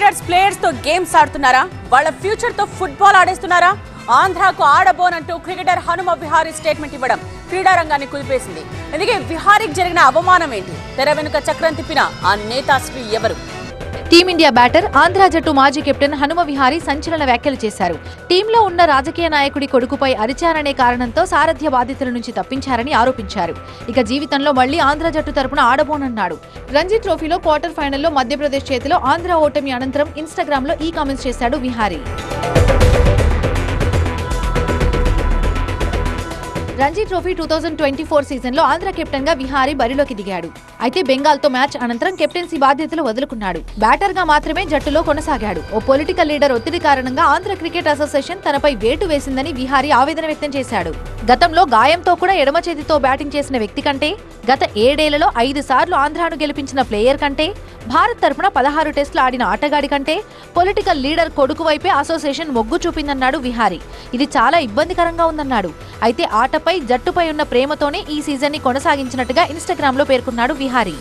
cricketers players తో games ఆడుతున్నారా వాళ్ళ ఫ్యూచర్ తో ఫుట్బాల్ ఆడేస్తున్నారా ఆంధ్రాకు ఆడబోనంటూ క్రికెటర్ హనుమ విహారీ స్టేట్మెంట్ ఇవ్వడం క్రీడా రంగాన్ని కుదిపేసింది అందుకే విహారీకి జరిగిన అవమానం ఏంటి తెర వెనుక చక్రం తిప్పిన ఆ నేతాశ్రీ ఎవరు టీమిండియా బ్యాటర్ ఆంధ్ర జట్టు మాజీ కెప్టెన్ హనుమ విహారీ సంచలన వ్యాఖ్యలు చేశారు టీంలో ఉన్న రాజకీయ నాయకుడి కొడుకుపై అరిచారనే కారణంతో సారథ్య బాధితుల నుంచి తప్పించారని ఆరోపించారు ఇక జీవితంలో మళ్లీ ఆంధ్ర జట్టు తరపున ఆడబోనన్నాడు రంజీ ట్రోఫీలో క్వార్టర్ ఫైనల్లో మధ్యప్రదేశ్ చేతిలో ఆంధ్ర ఓటమి అనంతరం ఇన్స్టాగ్రామ్ లో ఈ కామెంట్స్ చేశాడు Vihari Ranji trophy two thousand twenty four season లో ఆంధ్ర కెప్టెన్ గా విహారీ బరిలోకి దిగాడు అయితే బెంగాల్ తో మ్యాచ్ అనంతరం కెప్టెన్సీ బాధ్యతలు వదులుకున్నాడు బ్యాటర్ గా మాత్రమే జట్టులో కొనసాగాడు ఓ పొలిటికల్ లీడర్ ఒత్తిడి కారణంగా ఆంధ్ర క్రికెట్ అసోసియేషన్ తనపై వేటు వేసిందని విహారీ ఆవేదన వ్యక్తం చేశాడు గతంలో గాయంతో కూడా ఎడమ చేతితో బ్యాటింగ్ చేసిన వ్యక్తి కంటే గత ఏడేళ్లలో ఐదు సార్లు ఆంధ్రాను గెలిపించిన ప్లేయర్ కంటే భారత్ తరపున పదహారు టెస్టులు ఆడిన ఆటగాడి కంటే పొలిటికల్ లీడర్ కొడుకు వైపే అసోసియేషన్ మొగ్గు చూపిందన్నాడు విహారీ ఇది చాలా ఇబ్బందికరంగా ఉందన్నాడు అయితే ఆటపై జట్టుపై ఉన్న ప్రేమతోనే ఈ సీజన్ ని కొనసాగించినట్టుగా ఇన్స్టాగ్రామ్ లో పేర్కొన్నాడు విహారీ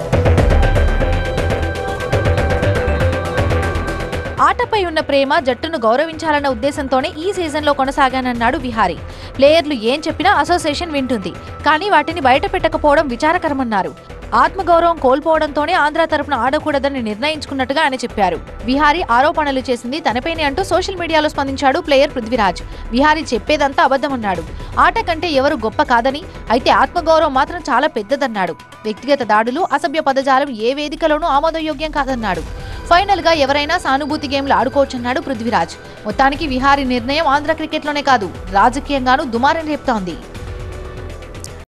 ఆటపై ఉన్న ప్రేమ జట్టును గౌరవించాలన్న ఉద్దేశంతోనే ఈ సీజన్లో కొనసాగానన్నాడు విహారీ ప్లేయర్లు ఏం చెప్పినా అసోసియేషన్ వింటుంది కానీ వాటిని బయట పెట్టకపోవడం విచారకరమన్నారు ఆత్మగౌరవం కోల్పోవడంతోనే ఆంధ్ర తరపున ఆడకూడదని నిర్ణయించుకున్నట్టుగా ఆయన చెప్పారు విహారీ ఆరోపణలు చేసింది తనపైనే అంటూ సోషల్ మీడియాలో స్పందించాడు ప్లేయర్ పృథ్వీరాజ్ విహారీ చెప్పేదంతా అబద్ధమన్నాడు ఆట కంటే ఎవరు గొప్ప కాదని అయితే ఆత్మగౌరవం మాత్రం చాలా పెద్దదన్నాడు వ్యక్తిగత దాడులు అసభ్య పదజాలం ఏ వేదికలోనూ ఆమోదయోగ్యం కాదన్నాడు ఫైనల్ గా ఎవరైనా సానుభూతి గేమ్లు ఆడుకోవచ్చన్నాడు పృథ్వీరాజ్ మొత్తానికి విహారీ నిర్ణయం ఆంధ్ర క్రికెట్లోనే కాదు రాజకీయంగానూ దుమారం రేపుతోంది